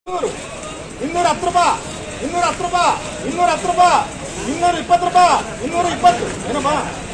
ಇನ್ನೂರು ಇನ್ನೂರ ಹತ್ತು ರೂಪಾಯಿ ಇನ್ನೂರ ಹತ್ತು ರೂಪಾಯಿ ಇನ್ನೂರ ಹತ್ತು ರೂಪಾಯಿ ಇನ್ನೂರ ಇಪ್ಪತ್ತು ರೂಪಾಯಿ ಇನ್ನೂರ ಇಪ್ಪತ್ತು ಏನಮ್ಮ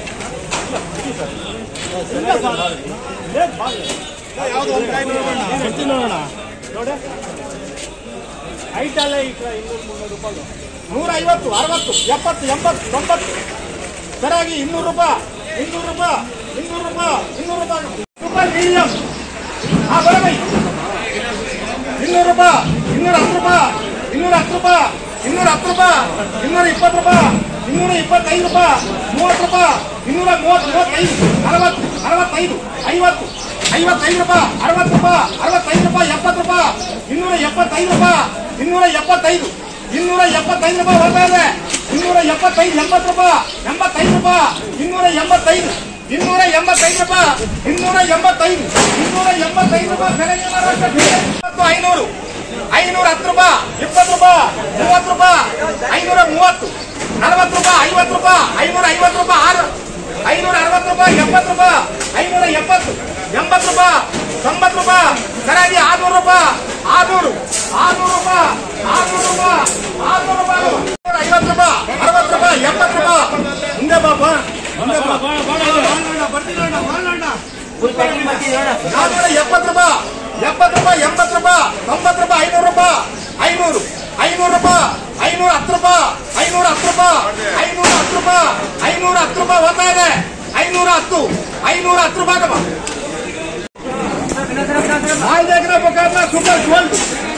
ಇಲ್ಲ ಸರ್. ಏನ್ ಬಾ- ಯಾವ್ದು ಒಂದು ಕಾಯಿ ನೋಡೋಣ ಎತ್ತಿ ನೋಡೋಣ ನೋಡಿ ಐಟಲ್ಲ ಈಗ ಇನ್ನೂರು ಮುನ್ನೂರು ರೂಪಾಯಿ ನೂರ ಐವತ್ತು ಅರವತ್ತು ಎಪ್ಪತ್ತು ಎಂಬತ್ತು ತೊಂಬತ್ತು ಸರಿಯಾಗಿ ಇನ್ನೂರು ರೂಪಾಯಿ ಇನ್ನೂರು ರೂಪಾಯಿ ಇನ್ನೂರು ರೂಪಾಯಿ ಇನ್ನೂರು ರೂಪಾಯಿ ಸೂಪರ್ ಮೀಡಿಯಂ ಹಾ ಬರಬೈ ಇನ್ನೂರು ರೂಪಾಯಿ ಇನ್ನೂರ ಹತ್ತು ರೂಪಾಯಿ ಇನ್ನೂರ ಹತ್ತು ರೂಪಾಯಿ ಇನ್ನೂರ ಹತ್ತು ರೂಪಾಯಿ ಇನ್ನೂರ ಇಪ್ಪತ್ತು ರೂಪಾಯಿ ಇನ್ನೂರ ಇಪ್ಪತ್ತೈದು ರೂಪಾಯಿ ಮೂವತ್ತು ರೂಪಾಯಿ ಇನ್ನೂರ ಮೂವತ್ತು ಮೂವತ್ತೈದು ಅರವತ್ತು ಅರವತ್ತೈದು ಐವತ್ತು ಐವತ್ತೈದು ರೂಪಾಯಿ ಅರವತ್ತು ರೂಪಾಯಿ ಅರವತ್ತೈದು ರೂಪಾಯಿ ಎಪ್ಪತ್ತು ರೂಪಾಯಿ ಇನ್ನೂರ ಎಪ್ಪತ್ತೈದು ರೂಪಾಯಿ ಇನ್ನೂರ ಎಪ್ಪತ್ತೈದು ಇನ್ನೂರ ಎಪ್ಪತ್ತೈದು ರೂಪಾಯಿ ಬರ್ತಾ ಇದೆ ಇನ್ನೂರ ಎಪ್ಪತ್ತೈದು ಎಂಬತ್ತು ರೂಪಾಯಿ ಎಂಬತ್ತೈದು ರೂಪಾಯಿ ಇನ್ನೂರ ಎಂಬತ್ತೈದು ಇನ್ನೂರ ಎಂಬತ್ತೈದು ರೂಪಾಯಿ ಇನ್ನೂರ ಎಂಬತ್ತೈದು ಇನ್ನೂರ ಎಂಬತ್ತೈದು ರೂಪಾಯಿ ಖರೀದಿ ಮಾಡುವಷ್ಟು ಇಪ್ಪತ್ತು ಐನೂರು ಐನೂರ ಹತ್ತು ರೂಪಾಯಿ ಇಪ್ಪತ್ತು ರೂಪಾಯಿ ಮೂವತ್ತು ರೂಪಾಯಿ ಐನೂರ ಮೂವತ್ತು ನಲವತ್ತು ರೂಪಾಯಿ ಐವತ್ತು ರೂಪಾಯಿ ಐನೂರ ಐವತ್ತು ರೂಪಾಯಿ ಆರು ಐನೂರ ಅರವತ್ತು ರೂಪಾಯಿ ಎಪ್ಪತ್ತು ರೂಪಾಯಿ ಐನೂರ ಎಪ್ಪತ್ತು ಎಂಬತ್ತು ರೂಪಾಯಿ ತೊಂಬತ್ತು ರೂಪಾಯಿ ಸರಿಯಾಗಿ ಆರ್ನೂರು ರೂಪಾಯಿ ಆರ್ನೂರು ಆರ್ನೂರು ರೂಪಾಯಿ ಆರ್ನೂರು ರೂಪಾಯಿ ಆರ್ನೂರು ರೂಪಾಯಿ ಐವತ್ತು ರೂಪಾಯಿ ಅರವತ್ತು ರೂಪಾಯಿ ಎಪ್ಪತ್ತು ರೂಪಾಯಿ ಮುಂದೆ ಬಾಪ ಮುಂದೆ ಬಾ ನಾನ್ನೂರ ಎಪ್ಪತ್ತು ರೂಪಾಯಿ ಎಪ್ಪತ್ತು ರೂಪಾಯಿ ಎಂಬತ್ತು ರೂಪಾಯಿ ತೊಂಬತ್ತು ರೂಪಾಯಿ ಐನೂರು ರೂಪಾಯಿ ಐನೂರು ಐನೂರು ರೂಪಾಯಿ ಐನೂರ ಹತ್ತು ರೂಪಾಯಿ ಐನೂರ ಹತ್ತು ರೂಪಾಯಿ ಐನೂರ ಹತ್ತು ರೂಪಾಯಿ ಐನೂರ ಹತ್ತು ರೂಪಾಯಿ ಹೋಗ್ತಾ ಇದೆ ಐನೂರ ಹತ್ತು ಐನೂರ ಹತ್ತು ರೂಪಾಯಿ ಕಮ್ಮ ಮಾಲ್ देखना मुकाबला सुपर गोल्ड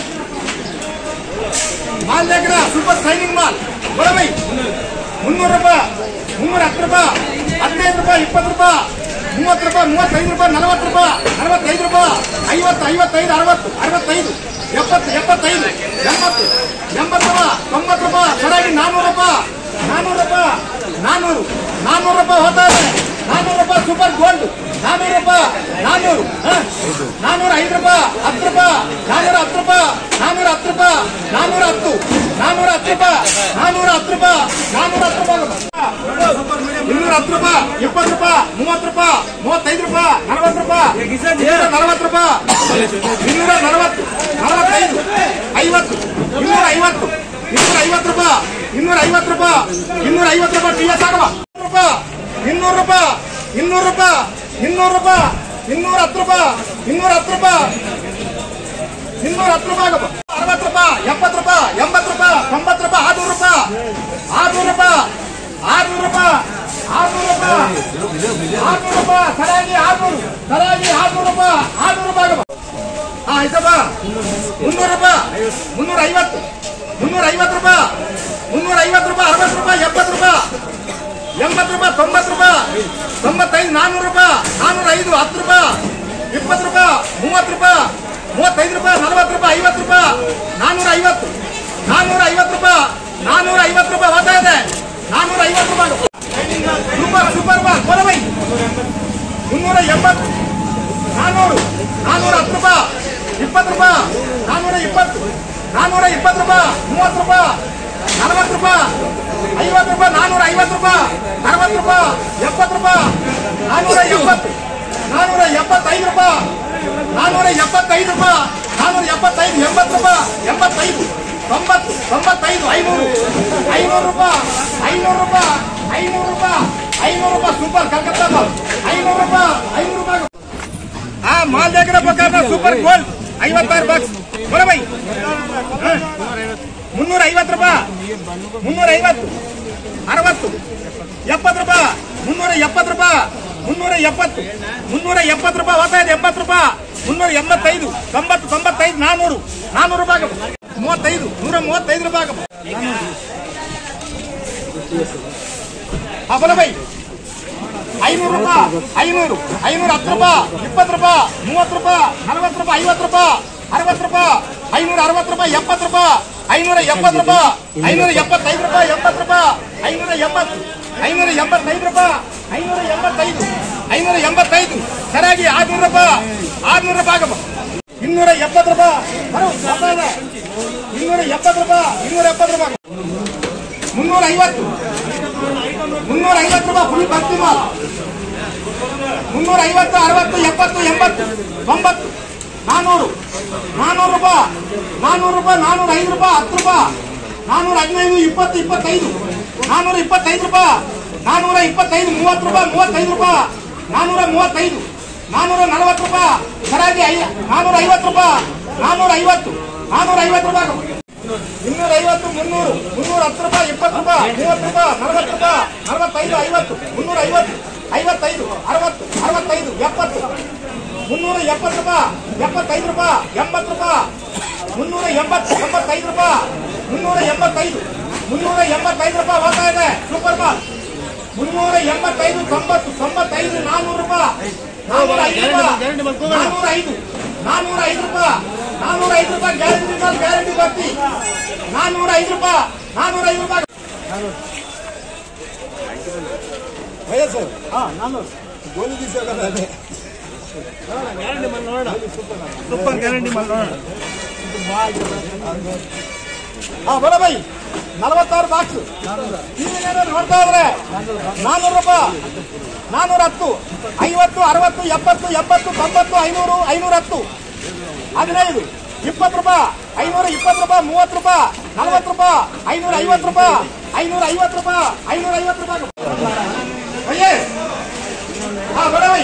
माल देखना सुपर शाइनिंग माल बोला भाई ಮುನ್ನೂರು ರೂಪಾಯಿ ಮುನ್ನೂರ ಹತ್ತು ರೂಪಾಯಿ ಹದಿನೈದು ರೂಪಾಯಿ ಇಪ್ಪತ್ತು ರೂಪಾಯಿ ಮೂವತ್ತು ರೂಪಾಯಿ ಮೂವತ್ತೈದು ರೂಪಾಯಿ ನಲವತ್ತು ರೂಪಾಯಿ ನಲವತ್ತೈದು ರೂಪಾಯಿ ಐವತ್ತು ಐವತ್ತೈದು ಅರವತ್ತು ಅರವತ್ತೈದು ಎಪ್ಪತ್ತು ಎಪ್ಪತ್ತೈದು ಎಂಬತ್ತು ಎಂಬತ್ತು ರೂಪಾಯಿ ತೊಂಬತ್ತು ರೂಪಾಯಿ ಸರಿಯಾಗಿ ನಾನ್ನೂರು ರೂಪಾಯಿ ನಾನ್ನೂರು ರೂಪಾಯಿ ನಾನ್ನೂರು ನಾನ್ನೂರು ರೂಪಾಯಿ ಹೋಗ್ತಾ ಇದೆ ನಾನ್ನೂರು ರೂಪಾಯಿ ಸೂಪರ್ ಗೋಲ್ಡ್ ನಾನ್ನೂರು ರೂಪಾಯಿ ನಾನ್ನೂರು ಹ? ನಾನ್ನೂರ ಐದು ರೂಪಾಯಿ ಹತ್ತು ರೂಪಾಯಿ ನಾನ್ನೂರ ಹತ್ತು ರೂಪಾಯಿ ನಾನ್ನೂರ ಹತ್ತು ರೂಪಾಯಿ ನಾನ್ನೂರ ಹತ್ತು ನಾನ್ನೂರ ಹತ್ತು ರೂಪಾಯಿ ನಾನ್ನೂರ ಹತ್ತು ರೂಪಾಯಿ ನಾನ್ನೂರ ಹತ್ತು ರೂಪಾಯಿ ಇನ್ನೂರ ಹತ್ತು ರೂಪಾಯಿ ಇಪ್ಪತ್ತು ರೂಪಾಯಿ ಮೂವತ್ತು ರೂಪಾಯಿ ಮೂವತ್ತೈದು ರೂಪಾಯಿ ನಲವತ್ತು ರೂಪಾಯಿ ಇನ್ನೂರ ನಲವತ್ತು ರೂಪಾಯಿ ಇನ್ನೂರ ನಲವತ್ತು ನಲವತ್ತೈದು ಐವತ್ತು ಇನ್ನೂರ ಐವತ್ತು ಇನ್ನೂರ ಐವತ್ತು ರೂಪಾಯಿ ಇನ್ನೂರ ಐವತ್ತು ರೂಪಾಯಿ ಇನ್ನೂರ ಐವತ್ತು ರೂಪಾಯಿ ಟಿ ಎಸ್ ಆಗುವ ರೂಪಾಯಿ ಇನ್ನೂರು ರೂಪಾಯಿ ಇನ್ನೂರು ರೂಪಾಯಿ ಇನ್ನೂರು ರೂಪಾಯಿ ಇನ್ನೂರ ಹತ್ತು ರೂಪಾಯಿ ಇನ್ನೂರ ಹತ್ತು ರೂಪಾಯಿ ಇನ್ನೂರ ಹತ್ತು ರೂಪಾಯಿ ಆಗಪ್ಪ. ಅರವತ್ತು ರೂಪಾಯಿ ಎಪ್ಪತ್ತು ರೂಪಾಯಿ ಎಂಬತ್ತು ರೂಪಾಯಿ ತೊಂಬತ್ತು ರೂಪಾಯಿ ಆರ್ನೂರು ರೂಪಾಯಿ ಆರ್ನೂರು ರೂಪಾಯಿ ಆರ್ನೂರು ರೂಪಾಯಿ ಆರ್ನೂರು ರೂಪಾಯಿ ಆರ್ನೂರು ರೂಪಾಯಿ ಸರಿಯಾಗಿ ಆರ್ನೂರು ಸರಿಯಾಗಿ ಆರ್ನೂರು ರೂಪಾಯಿ ಆರ್ನೂರು ರೂಪಾಯಿ ಆಗಪ್ಪ. ಹಾ ಆಯ್ತಪ್ಪ ಮುನ್ನೂರು ರೂಪಾಯಿ ಮುನ್ನೂರ ಐವತ್ತು ಮುನ್ನೂರ ಐವತ್ತು ರೂಪಾಯಿ ಮುನ್ನೂರ ಐವತ್ತು ರೂಪಾಯಿ ಅರವತ್ತು ರೂಪಾಯಿ ಎಪ್ಪತ್ತು ರೂಪಾಯಿ ಎಂಬತ್ತು ರೂಪಾಯಿ ತೊಂಬತ್ತು ರೂಪಾಯಿ ತೊಂಬತ್ತೈದು ನಾನ್ನೂರು ರೂಪಾಯಿ ನಾನ್ನೂರ ಐದು ಹತ್ತು ರೂಪಾಯಿ ಇಪ್ಪತ್ತು ರೂಪಾಯಿ ಮೂವತ್ತು ರೂಪಾಯಿ ಮೂವತ್ತೈದು ರೂಪಾಯಿ ನಲವತ್ತು ರೂಪಾಯಿ ಐವತ್ತು ರೂಪಾಯಿ ನಾನ್ನೂರ ಐವತ್ತು ನಾನ್ನೂರ ಐವತ್ತು ರೂಪಾಯಿ ನಾನ್ನೂರ ಐವತ್ತು ರೂಪಾಯಿ ಹೋಗ್ತಾ ಇದೆ ನಾನ್ನೂರ ಐವತ್ತು ರೂಪಾಯಿ ಸೂಪರ್ ಸೂಪರ್ ಬಾಲ್ ಕೊಲಬೈ ಮುನ್ನೂರ ಎಂಬತ್ತು ನಾನ್ನೂರು ನಾನ್ನೂರ ಹತ್ತು ರೂಪಾಯಿ ಇಪ್ಪತ್ತು ರೂಪಾಯಿ ನಾನ್ನೂರ ಇಪ್ಪತ್ತು ನಾನ್ನೂರ ಇಪ್ಪತ್ತು ರೂಪಾಯಿ ಮೂವತ್ತು ರೂಪಾಯಿ ನಲವತ್ತು ರೂಪಾಯಿ ಐವತ್ತು ರೂಪಾಯಿ ನಾನ್ನೂರ ಐವತ್ತು ರೂಪಾಯಿ ಅರವತ್ತು ರೂಪಾಯಿ ಎಪ್ಪತ್ತು ರೂಪಾಯಿ ನಾನ್ನೂರ ಎಪ್ಪತ್ತು ನಾನ್ನೂರ ಎಪ್ಪತ್ತೈದು ರೂಪಾಯಿ ನಾನ್ನೂರ ಎಪ್ಪತ್ತೈದು ರೂಪಾಯಿ ನಾನ್ನೂರ ಎಪ್ಪತ್ತೈದು ಎಂಬತ್ತು ರೂಪಾಯಿ ಎಂಬತ್ತೈದು ತೊಂಬತ್ತು ತೊಂಬತ್ತೈದು ಐನೂರು ಐನೂರು ರೂಪಾಯಿ ಐನೂರು ರೂಪಾಯಿ ಐನೂರು ರೂಪಾಯಿ ಐನೂರು ರೂಪಾಯಿ ಸೂಪರ್ ಕಲ್ಕತ್ತಾ ಮಾಲ್. ಐನೂರು ರೂಪಾಯಿ ಐನೂರು ರೂಪಾಯಿ ಆ ಮಾಲ್ देखना ಪ್ರಕಾರ ಸೂಪರ್ ಗೋಲ್ಡ್ ಐವತ್ತಾರು ಬಾಕ್ಸ್ ಬರ ಬೈ ಮುನ್ನೂರ ಐವತ್ತು ರೂಪಾಯಿ ಮುನ್ನೂರ ಐವತ್ತು ಅರವತ್ತು ಎಪ್ಪತ್ತು ರೂಪಾಯಿ ಮುನ್ನೂರ ಎಪ್ಪತ್ತು ರೂಪಾಯಿ ಮುನ್ನೂರ ಎಪ್ಪತ್ತು ಮುನ್ನೂರ ಎಪ್ಪತ್ತು ರೂಪಾಯಿ ಹೋಗ್ತಾ ಇದೆ ಎಂಬತ್ತು ರೂಪಾಯಿ ಮುನ್ನೂರ ಎಂಬತ್ತೈದು ತೊಂಬತ್ತು ತೊಂಬತ್ತೈದು ನಾನ್ನೂರು ನಾನ್ನೂರು ರೂಪಾಯಿ ಆಗಪ್ಪ. ಮೂವತ್ತೈದು ನೂರ ಮೂವತ್ತೈದು ರೂಪಾಯಿ ಆಗಪ್ಪ. ಹಾ ಬಲ ಬೈ ಐನೂರು ರೂಪಾಯಿ ಐನೂರು ಐನೂರ ಹತ್ತು ರೂಪಾಯಿ ಇಪ್ಪತ್ತು ರೂಪಾಯಿ ಮೂವತ್ತು ರೂಪಾಯಿ ನಲವತ್ತು ರೂಪಾಯಿ ಐವತ್ತು ರೂಪಾಯಿ ಅರವತ್ತು ರೂಪಾಯಿ ಐನೂರ ಅರವತ್ತು ರೂಪಾಯಿ ಎಪ್ಪತ್ತು ರೂಪಾಯಿ ಐನೂರ ಎಪ್ಪತ್ತು ರೂಪಾಯಿ ಐನೂರ ಎಪ್ಪತ್ತೈದು ರೂಪಾಯಿ ಎಪ್ಪತ್ತು ರೂಪಾಯಿ ಐನೂರ ಎಂಬತ್ತು ಐನೂರ ಎಂಬತ್ತೈದು ರೂಪಾಯಿ ಐನೂರ ಎಂಬತ್ತೈದು ಐನೂರ ಎಂಬತ್ತೈದು ಸರಿಯಾಗಿ ಆರ್ನೂರು ರೂಪಾಯಿ ಆರ್ನೂರು ರೂಪಾಯಿ ಆಗಪ್ಪ ಇನ್ನೂರ ಎಪ್ಪತ್ತು ರೂಪಾಯಿ ಬರೋ, ಬರ್ತಾ ಇದೆ. ಇನ್ನೂರ ಎಪ್ಪತ್ತು ರೂಪಾಯಿ ಇನ್ನೂರ ಎಪ್ಪತ್ತು ರೂಪಾಯಿ ಮುನ್ನೂರ ಐವತ್ತು ಮುನ್ನೂರ ಐವತ್ತು ರೂಪಾಯಿ ಫುಲ್ ಭಕ್ತಿ ಮಾಲ್ ಮುನ್ನೂರ ಐವತ್ತು ಅರವತ್ತು ಎಪ್ಪತ್ತು ಎಂಬತ್ತು ತೊಂಬತ್ತು ನಾನೂರು ನಾನೂರು ರೂಪಾಯಿ ನಾನೂರು ರೂಪಾಯಿ ನಾನೂರ ಐದು ರೂಪಾಯಿ ಹತ್ತು ರೂಪಾಯಿ ನಾನೂರ ಹದಿನೈದು ಇಪ್ಪತ್ತು ಇಪ್ಪತ್ತೈದು ನಾನೂರ ಇಪ್ಪತ್ತೈದು ರೂಪಾಯಿ ನಾನೂರ ಇಪ್ಪತ್ತೈದು ಮೂವತ್ತು ರೂಪಾಯಿ ಮೂವತ್ತೈದು ರೂಪಾಯಿ ನಾನೂರ ಮೂವತ್ತೈದು ನಾನೂರ ನಲವತ್ತು ರೂಪಾಯಿ ಸರಾಗಿ ಐ ನಾನೂರ ಐವತ್ತು ರೂಪಾಯಿ ನಾನೂರ ಐವತ್ತು ನಾನೂರ ಐವತ್ತು ರೂಪಾಯಿ ಇನ್ನೂರ ಐವತ್ತು ಮುನ್ನೂರು ಮುನ್ನೂರ ಹತ್ತು ರೂಪಾಯಿ ಇಪ್ಪತ್ತು ರೂಪಾಯಿ ಮೂವತ್ತು ರೂಪಾಯಿ ನಲವತ್ತು ರೂಪಾಯಿ ನಲವತ್ತೈದು ಐವತ್ತು ಮುನ್ನೂರ ಐವತ್ತು ಐವತ್ತೈದು ಅರವತ್ತು ಅರವತ್ತೈದು ಎಪ್ಪತ್ತು ಮುನ್ನೂರ ಎಪ್ಪತ್ತು ರೂಪಾಯಿ ಎಪ್ಪತ್ತೈದು ರೂಪಾಯಿ ಎಂಬತ್ತು ರೂಪಾಯಿ ಮುನ್ನೂರ ಎಂಬತ್ತು ಎಂಬತ್ತೈದು ರೂಪಾಯಿ ಮುನ್ನೂರ ಎಂಬತ್ತೈದು ಮುನ್ನೂರ ಎಂಬತ್ತೈದು ರೂಪಾಯಿ ಹೋಗ್ತಾ ಇದೆ ಸೂಪರ್ ಮಾಲ್ ಮುನ್ನೂರ ಎಂಬತ್ತೈದು ತೊಂಬತ್ತು ತೊಂಬತ್ತೈದು ನಾನ್ನೂರು ರೂಪಾಯಿ ನಾನ್ನೂರ ಐದು ರೂಪಾಯಿ ನಾನ್ನೂರ ಐದು ನಾನ್ನೂರ ಐದು ರೂಪಾಯಿ ನಾನ್ನೂರ ಐದು ರೂಪಾಯಿ ಗ್ಯಾರಂಟಿ ಮಾಲ್ ಗ್ಯಾರಂಟಿ ಬರ್ತಿ ನಾನ್ನೂರ ಐದು ರೂಪಾಯಿ ನಾನ್ನೂರ ಐದು ರೂಪಾಯಿ ಸರ್ ಹಾ ನಾನ್ನೂರು ಗೋಲಿ ಬೀಸೋದಲ್ಲ ಅದೇ ಸೂಪರ್ ಗ್ಯಾರಂಟಿ ಮಾಡಿ ನೋಡೋಣ ಹಾ ಬರ ಬೈ ನಲವತ್ತಾರು ಬಾಕ್ಸ್ ನೀವೇನಾದ್ರು ನೋಡ್ತಾ ಇದ್ರೆ ನಾನ್ನೂರು ರೂಪಾಯಿ ನಾನ್ನೂರ ಹತ್ತು ಐವತ್ತು ಅರವತ್ತು ಎಪ್ಪತ್ತು ಎಪ್ಪತ್ತು ತೊಂಬತ್ತು ಐನೂರು ಐನೂರ ಹತ್ತು ಹದಿನೈದು ಇಪ್ಪತ್ತು ರೂಪಾಯಿ ಐನೂರ ಇಪ್ಪತ್ತು ರೂಪಾಯಿ ಮೂವತ್ತು ರೂಪಾಯಿ ನಲವತ್ತು ರೂಪಾಯಿ ಐನೂರ ಐವತ್ತು ರೂಪಾಯಿ ಐನೂರ ಐವತ್ತು ರೂಪಾಯಿ ಐನೂರ ಐವತ್ತು ರೂಪಾಯಿ ಅಯ್ಯೇ ಹಾ ಬರ ಬೈ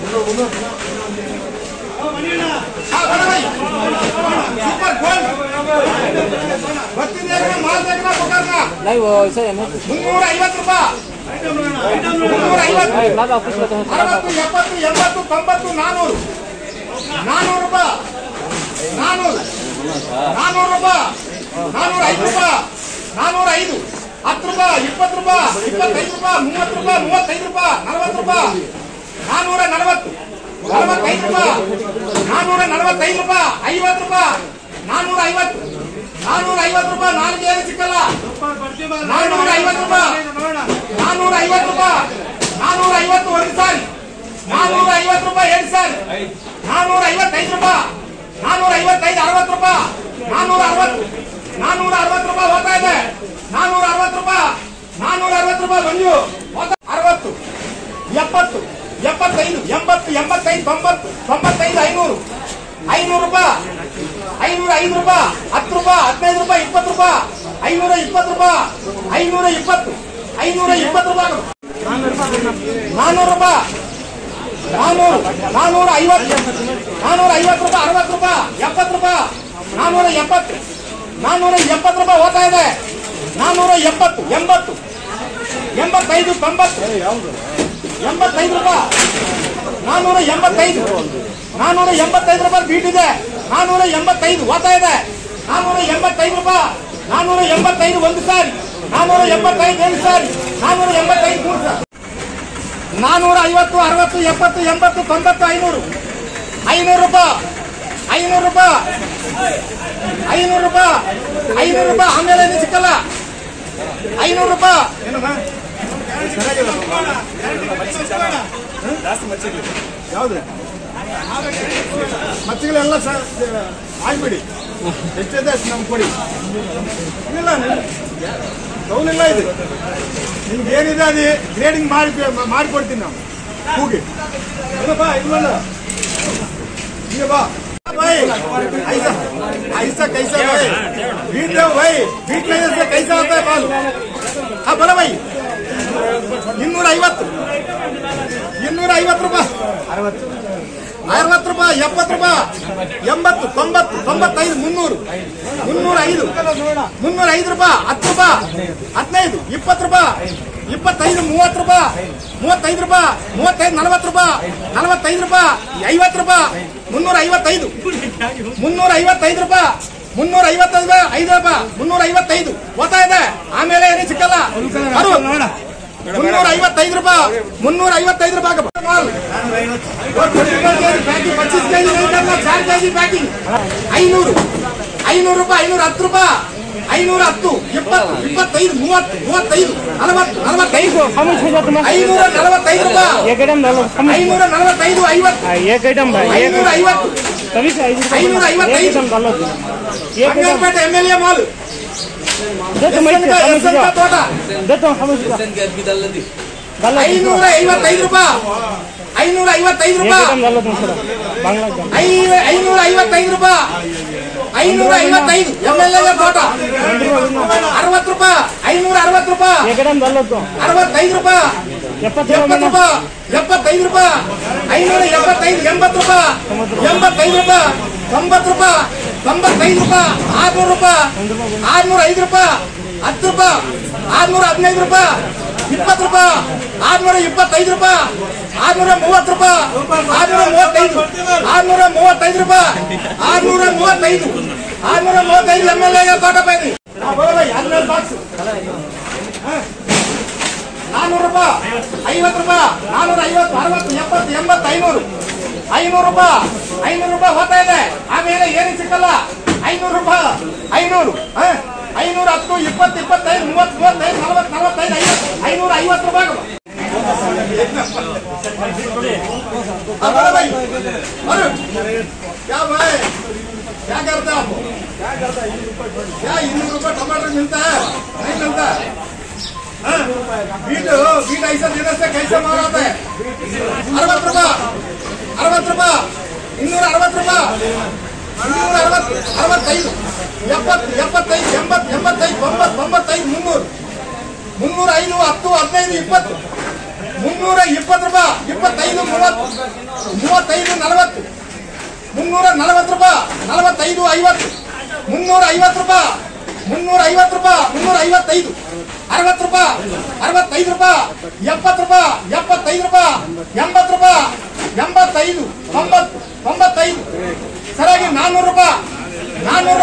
ಹಾ ಬರ ಬೈ ಸೂಪರ್ ಗೋಲ್ಡ್ ಬರ್ತಿದ್ದೆ ಮಾಲ್ ಬೇಕನ ಬೇಕಾದ್ನ नहीं वो ऐसा है ना ಮುನ್ನೂರ ಐವತ್ತು ರೂಪಾಯಿ ಮುನ್ನೂರ ಐವತ್ತು लादा ऑफिस में तो है ಅರವತ್ತು ಎಪ್ಪತ್ತು ಎಂಬತ್ತು ತೊಂಬತ್ತು ನಾನೂರು ನಾನೂರು ರೂಪಾಯಿ ನಾನೂರು ನಾನೂರು ರೂಪಾಯಿ ನಾನೂರ ಐದು ರೂಪಾಯಿ ನಾನೂರ ಐದು ಹತ್ತು ರೂಪಾಯಿ ಇಪ್ಪತ್ತು ರೂಪಾಯಿ ಇಪ್ಪತ್ತೈದು ರೂಪಾಯಿ ಮೂವತ್ತು ರೂಪಾಯಿ ಮೂವತ್ತೈದು ರೂಪಾಯಿ ನಲವತ್ತು ರೂಪಾಯಿ ನಾನೂರ ನಲವತ್ತು ನಲವತ್ತೈದು ರೂಪಾಯಿ ನಾನೂರ ನಲವತ್ತೈದು ರೂಪಾಯಿ ಐವತ್ತು ರೂಪಾಯಿ ನಾನೂರ ಐವತ್ತು ನಾನೂರ ಐವತ್ತು ರೂಪಾಯಿ ನಾಲ್ಕು ಏನು ಸಿಕ್ಕಲ್ಲ ನಾನೂರ ಐವತ್ತು ರೂಪಾಯಿ ನಾನೂರ ಐವತ್ತು ರೂಪಾಯಿ ನಾನೂರ ಐವತ್ತು ಒಂದು ಸಾರಿ ನಾನೂರ ಐವತ್ತು ರೂಪಾಯಿ ಎರಡು ಸಾರಿ ನಾನೂರ ಐವತ್ತೈದು ರೂಪಾಯಿ ನಾನೂರ ಐವತ್ತೈದು ಅರವತ್ತು ರೂಪಾಯಿ ನಾನೂರ ಅರವತ್ತು ನಾನೂರ ಅರವತ್ತು ರೂಪಾಯಿ ಹೋಗ್ತಾ ಇದೆ ನಾನೂರ ಅರವತ್ತು ರೂಪಾಯಿ ನಾನೂರ ಅರವತ್ತು ರೂಪಾಯಿ ಮಂಜು ಹೋಗ್ತಾ- ಅರವತ್ತು ಎಪ್ಪತ್ತು ಎಪ್ಪತ್ತೈದು ಎಂಬತ್ತು ಎಂಬತ್ತೈದು ತೊಂಬತ್ತು ತೊಂಬತ್ತೈದು ಐನೂರು ಐನೂರು ರೂಪಾಯಿ ಐನೂರ ಐದು ರೂಪಾಯಿ ಹತ್ತು ರೂಪಾಯಿ ಹದಿನೈದು ರೂಪಾಯಿ ಇಪ್ಪತ್ತು ರೂಪಾಯಿ ಐನೂರ ಇಪ್ಪತ್ತು ರೂಪಾಯಿ ಐನೂರ ಇಪ್ಪತ್ತು ಐನೂರ ಇಪ್ಪತ್ತು ರೂಪಾಯಿ ನಾನೂರು ರೂಪಾಯಿ ನಾನೂರು ನಾನೂರ ಐವತ್ತು ನಾನೂರ ಐವತ್ತು ರೂಪಾಯಿ ಅರವತ್ತು ರೂಪಾಯಿ ಎಪ್ಪತ್ತು ರೂಪಾಯಿ ನಾನೂರ ಎಪ್ಪತ್ತು ನಾನೂರ ಎಪ್ಪತ್ತು ರೂಪಾಯಿ ಹೋಗ್ತಾ ಇದೆ ನಾನೂರ ಎಪ್ಪತ್ತು ಎಂಬತ್ತು ಎಂಬತ್ತೈದು ತೊಂಬತ್ತು ಎಂಬತ್ತೈದು ರೂಪಾಯಿ ನಾನೂರ ಎಂಬತ್ತೈದು ನಾನೂರ ಎಂಬತ್ತೈದು ರೂಪಾಯಿ ಬೀಟ್ ಇದೆ ನಾನೂರ ಎಂಬತ್ತೈದು ಹೋಗ್ತಾ ಇದೆ ನಾನೂರ ಎಂಬತ್ತೈದು ರೂಪಾಯಿ ನಾನೂರ ಎಂಬತ್ತೈದು ಒಂದು ಸಾರಿ ನಾನೂರ ಎಂಬತ್ತೈದು ಎರಡು ಸಾರಿ ನಾನೂರ ಎಂಬತ್ತೈದು ಮೂರು ಸಾರಿ ನಾನೂರ ಐವತ್ತು ಅರವತ್ತು ಎಪ್ಪತ್ತು ಎಂಬತ್ತು ತೊಂಬತ್ತು ಐನೂರು ಐನೂರು ರೂಪಾಯಿ ಐನೂರು ರೂಪಾಯಿ ಐನೂರು ರೂಪಾಯಿ ಐನೂರು ರೂಪಾಯಿ ಆಮೇಲೆ ಏನು ಸಿಕ್ಕಲ್ಲ ಐನೂರು ರೂಪಾಯಿ ಯಾವ್ದು ಮಚ್ಚಗಳೆಲ್ಲ ಆಗ್ಬಿಡಿ ಎಷ್ಟಿದೆ ಅಷ್ಟು ನಮ್ಗೆ ಕೊಡಿ ಇಲ್ಲ ತೌಲಿಲ್ಲ ಇದು ನಿಮ್ಗೆ ಏನಿದೆ ಅದು ಗ್ರೇಡಿಂಗ್ ಮಾಡಿ ಮಾಡಿಕೊಡ್ತೀನಿ ನಾವು ಹೋಗಿ ಇದು ಬಾ ಇದು ಮಾಡು ಹಿಂಗೆ ಬಾ भाई ऐसा ऐसा कैसा भाई बीट दो भाई बीट नहीं से कैसा होता है बाल हाँ बोलो भाई ಇನ್ನೂರ ಐವತ್ತು ಇನ್ನೂರ ಐವತ್ತು ರೂಪಾಯಿ ಅರವತ್ತು ರೂಪಾಯಿ ಎಪ್ಪತ್ತು ರೂಪಾಯಿ ಎಂಬತ್ತು ತೊಂಬತ್ತು ತೊಂಬತ್ತೈದು ಮುನ್ನೂರು ಮುನ್ನೂರ ಐದು ಮುನ್ನೂರ ಐದು ರೂಪಾಯಿ ಹತ್ತು ರೂಪಾಯಿ ಹದಿನೈದು ಇಪ್ಪತ್ತು ರೂಪಾಯಿ ಇಪ್ಪತ್ತೈದು ಮೂವತ್ತು ರೂಪಾಯಿ ಮೂವತ್ತೈದು ರೂಪಾಯಿ ಮೂವತ್ತೈದು ನಲವತ್ತು ರೂಪಾಯಿ ನಲವತ್ತೈದು ರೂಪಾಯಿ ಐವತ್ತು ರೂಪಾಯಿ ಮುನ್ನೂರ ಐವತ್ತೈದು ಮುನ್ನೂರ ಐವತ್ತೈದು ರೂಪಾಯಿ ಮುನ್ನೂರ ಐವತ್ತೈದು ಐದು ರೂಪಾಯಿ ಮುನ್ನೂರ ಐವತ್ತೈದು ಓದ್ತಾ ಇದೆ ಆಮೇಲೆ ಏನು ಸಿಕ್ಕಲ್ಲ ಅರವತ್ತು. ಮುನ್ನೂರ ಐವತ್ತೈದು ರೂಪಾಯಿ ಮುನ್ನೂರ ಐವತ್ತೈದು ರೂಪಾಯಿ ಮಾಲ್. ಪ್ಯಾಕಿಂಗ್ ಪಚ್ಚೀಸ್ ಕೆಜಿ ರೈತಲ್ಲ ಚಾರ್ ಕೆಜಿ ಪ್ಯಾಕಿಂಗ್ ಐನೂರು ಐನೂರು ರೂಪಾಯಿ ಐನೂರ ಹತ್ತು ರೂಪಾಯಿ ಐನೂರ ಹತ್ತು ಇಪ್ಪತ್ತು ಇಪ್ಪತ್ತೈದು ಮೂವತ್ತು ಮೂವತ್ತೈದು ನಲವತ್ತು ನಲವತ್ತೈದು how much हो जाता है ಐನೂರ ನಲವತ್ತೈದು ರೂಪಾಯಿ एक आइटम डालो how much ಐನೂರ ನಲವತ್ತೈದು ಐವತ್ತು हाँ, एक आइटम भाई एक ಐನೂರ ಐವತ್ತು तभी से ऐसे ಐನೂರ एक ಐವತ್ತೈದು आइटम डालो एक item Bangarapet M L A ಮಾಲ್ दे तो मैं ಎಸ್ಎನ್ಕ how much ಎಸ್ಎನ್ಕ होगा ತೋಟ दे तो how much होगा डालो ಐನೂರ ಐವತ್ತೈದು ರೂಪಾಯಿ ಐನೂರ ಐವತ್ತೈದು एक ರೂಪಾಯಿ एकदम डालो तुम सर बांग्ला एकदम ಐ- ಐನೂರ ಐವತ್ತೈದು ರೂಪಾಯಿ ಐನೂರ ಐವತ್ತೈದು ಎಮ್ ಎಲ್ ಎ ತೋಟ ಅರವತ್ತು ರೂಪಾಯಿ ಐನೂರ ಅರವತ್ತು ರೂಪಾಯಿ एक एकदम डालो तुम ಅರವತ್ತೈದು ರೂಪಾಯಿ ಎಪ್ಪತ್ತೈದು ಎಪ್ಪತ್ತು ರೂಪಾಯಿ ಎಪ್ಪತ್ತೈದು ರೂಪಾಯಿ ಐನೂರ ಎಪ್ಪತ್ತೈದು ಎಂಬತ್ತು ರೂಪಾಯಿ ಎಂಬತ್ತೈದು ರೂಪಾಯಿ ತೊಂಬತ್ತು ರೂಪಾಯಿ ತೊಂಬತ್ತೈದು ರೂಪಾಯಿ ಆರ್ನೂರು ರೂಪಾಯಿ ಆರ್ನೂರ ಐದು ರೂಪಾಯಿ ಹತ್ತು ರೂಪಾಯಿ ಆರ್ನೂರ ಹದಿನೈದು ರೂಪಾಯಿ ಇಪ್ಪತ್ತು ರೂಪಾಯಿ ಆರ್ನೂರ ಇಪ್ಪತ್ತೈದು ರೂಪಾಯಿ ಆರ್ನೂರ ಮೂವತ್ತು ರೂಪಾಯಿ ಆರ್ನೂರ ಮೂವತ್ತೈದು ಆರ್ನೂರ ಮೂವತ್ತೈದು ರೂಪಾಯಿ ಆರ್ನೂರ ಮೂವತ್ತೈದು ಆರ್ನೂರ ಮೂವತ್ತೈದು ಎಮ್ ಎಲ್ ಎ ತೋಟ ಬನ್ನಿ ಹದಿನೇಳು ಬಾಕ್ಸ್ ನಾನೂರು ರೂಪಾಯಿ ಐವತ್ತು ರೂಪಾಯಿ ನಾನೂರ ಐವತ್ತು ಅರವತ್ತು ಎಪ್ಪತ್ತು ಎಂಬತ್ತು ಐನೂರು ಐನೂರು ರೂಪಾಯಿ ಐನೂರು ರೂಪಾಯಿ ಹೋಗ್ತಾ ಇದೆ ಆಮೇಲೆ ಏನು ಸಿಕ್ಕಲ್ಲ ಐನೂರು ರೂಪಾಯಿ ಐನೂರು ಹ? ಐನೂರ ಹತ್ತು ಇಪ್ಪತ್ತು ಇಪ್ಪತ್ತೈದು ಮೂವತ್ತು ಮೂವತ್ತೈದು ನಲವತ್ತು ನಲವತ್ತೈದು ಐವತ್ತು ಐನೂರ ಐವತ್ತು ರೂಪಾಯಿ हाँ, बड़ा भाई अरे क्या भाई क्या करते हैं आप क्या इन्नूर रुपये टमाटर मिलता है नहीं मिलता है हाँ? बीट बीट ऐसा देने से कैसे मार आता है अरवತ್ತು ರೂಪಾಯಿ ಅರವತ್ತು ರೂಪಾಯಿ ಇನ್ನೂರ ಅರವತ್ತು ರೂಪಾಯಿ ಇನ್ನೂರ ಅರವತ್ತು ಅರವತ್ತೈದು ಎಪ್ಪತ್ತು ಎಪ್ಪತ್ತೈದು ಎಂಬತ್ತು ಎಂಬತ್ತೈದು ತೊಂಬತ್ತು ತೊಂಬತ್ತೈದು ಮುನ್ನೂರು ಮುನ್ನೂರ ಐದು ಹತ್ತು ಹದಿನೈದು ಇಪ್ಪತ್ತು ಮುನ್ನೂರ ಇಪ್ಪತ್ತು ರೂಪಾಯಿ ಇಪ್ಪತ್ತೈದು ಮೂವತ್ತು ಮೂವತ್ತೈದು ನಲವತ್ತು ಮುನ್ನೂರ ನಲವತ್ತು ರೂಪಾಯಿ ನಲವತ್ತೈದು ಐವತ್ತು ಮುನ್ನೂರ ಐವತ್ತು ರೂಪಾಯಿ ಮುನ್ನೂರ ಐವತ್ತು ರೂಪಾಯಿ ಮುನ್ನೂರ ಐವತ್ತೈದು ಅರವತ್ತು ರೂಪಾಯಿ ಅರವತ್ತೈದು ರೂಪಾಯಿ ಎಪ್ಪತ್ತು ರೂಪಾಯಿ ಎಪ್ಪತ್ತೈದು ರೂಪಾಯಿ ಎಂಬತ್ತು ರೂಪಾಯಿ ಎಂಬತ್ತೈದು ತೊಂಬತ್ತು ತೊಂಬತ್ತೈದು ಸರಿಯಾಗಿ ನಾನ್ನೂರು ರೂಪಾಯಿ ನಾನ್ನೂರ